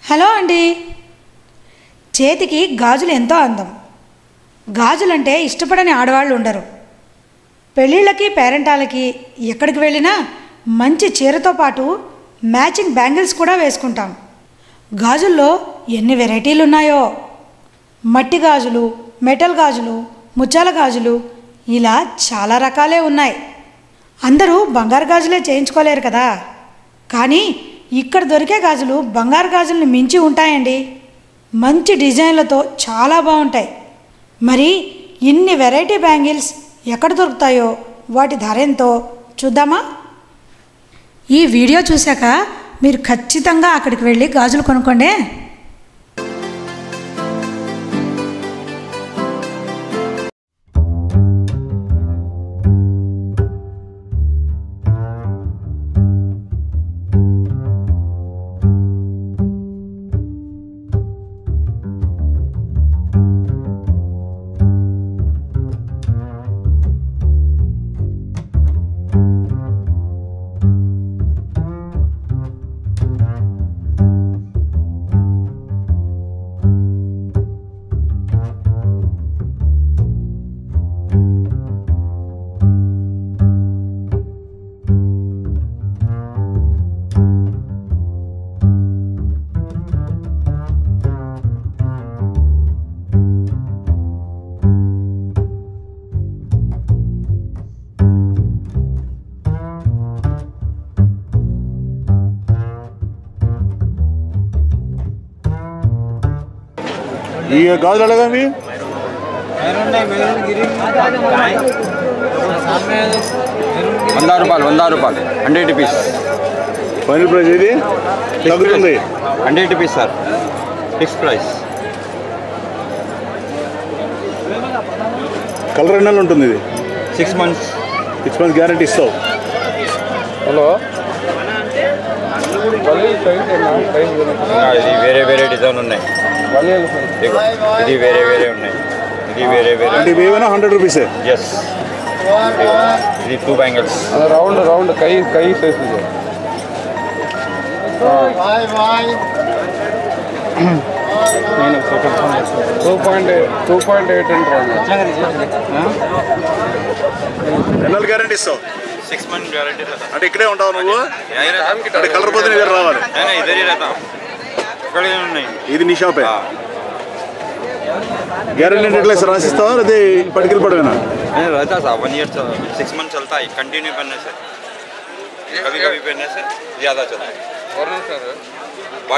hello అండి చేతికి గాజులు ఎంతో అందం గాజులంటే ఇష్టపడని ఆడవాళ్ళు ఉండరు పెళ్ళిళ్ళకి పేరెంటాలకి ఎక్కడికి వెళ్ళినా మంచి చీరతో పాటు మ్యాచింగ్ బ్యాంగిల్స్ కూడా వేసుకుంటాం గాజుల్లో ఎన్ని వెరైటీలు ఉన్నాయో మట్టి గాజులు మెటల్ గాజులు ముత్యాల గాజులు ఇలా చాలా రకాలే ఉన్నాయి అందరూ బంగారు గాజులే చేయించుకోలేరు కదా కానీ ఇక్కడ దొరికే గాజులు బంగారు గాజుల్ని మించి ఉంటాయండి మంచి డిజైన్లతో చాలా బాగుంటాయి మరి ఇన్ని వెరైటీ బ్యాంగిల్స్ ఎక్కడ దొరుకుతాయో వాటి ధర ఎంతో చూద్దామా ఈ వీడియో చూశాక మీరు ఖచ్చితంగా అక్కడికి వెళ్ళి గాజులు కొనుక్కోండి ఈ గాజులు ఎలాగా మీ వంద రూపాయలు వంద రూపాయలు హండ్రెడ్ రూపీస్ ఫైనల్ ప్రైస్ ఇది తగ్గుతుంది hundred rupees sir fix price colour ఎన్ని నెలలు ఉంటుంది ఇది six months six months guarantee ఇస్తావు హలో ఇది వేరే వేరే డిజైన్ ఉన్నాయి ఇదిగో, ఇది వేరే వేరే ఉన్నాయి ఇది వేరే వేరే అంటే ఇవి ఏమైనా హండ్రెడ్ రూపీసే ఎస్ ఇది టూ బ్యాంగిల్స్ రౌండ్ రౌండ్ కై కై సైజ్ ಇದೆ two point two point eight అంటే ఎన్నెల గ్యారంటీ ఇస్తావు సిక్స్ మంత్ గ్యారంటీ అంటే ఇక్కడే ఉంటావు నువ్వు అంటే కలర్ పోతే నీ దగ్గర రావాలి ఇద్దరి रहता ఇక్కడే ఉన్నాయి ఇది నీ షాపే గ్యారంటీ అంటే ఎట్లా రాసి ఇస్తావా అదే పట్టుకెళ్ళి పడవేనా नहीं रहता था वन ईयर सिक्स मंथ चलता है कंटिन्यू पहनने से कभी कभी पहनने से ज़्यादा चलता है సార్ बट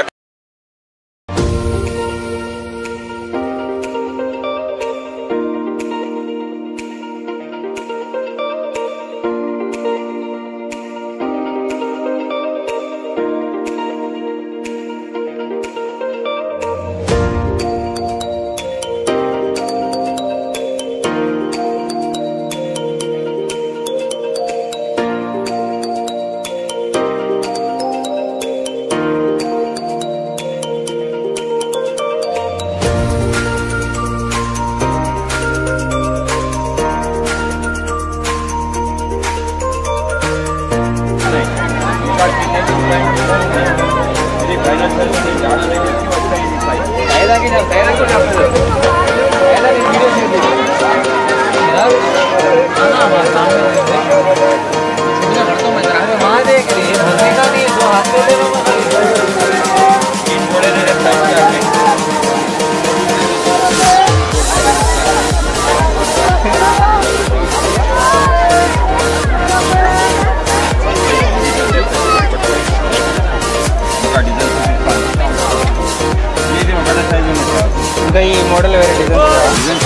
ఇంకా ఈ మోడల్ వేరే డిజైన్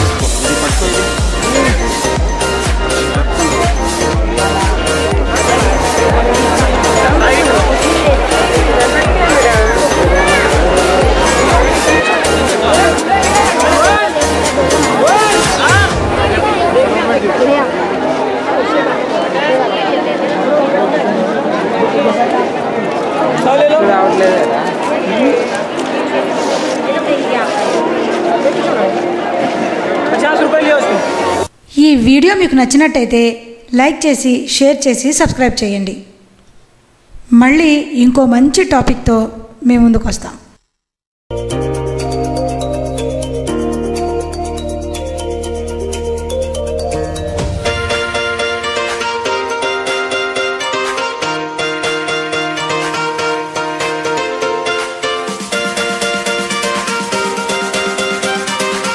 ఈ వీడియో మీకు నచ్చినట్టయితే లైక్ చేసి షేర్ చేసి సబ్స్క్రైబ్ చేయండి మళ్ళీ ఇంకో మంచి టాపిక్తో మేము ముందుకు వస్తాం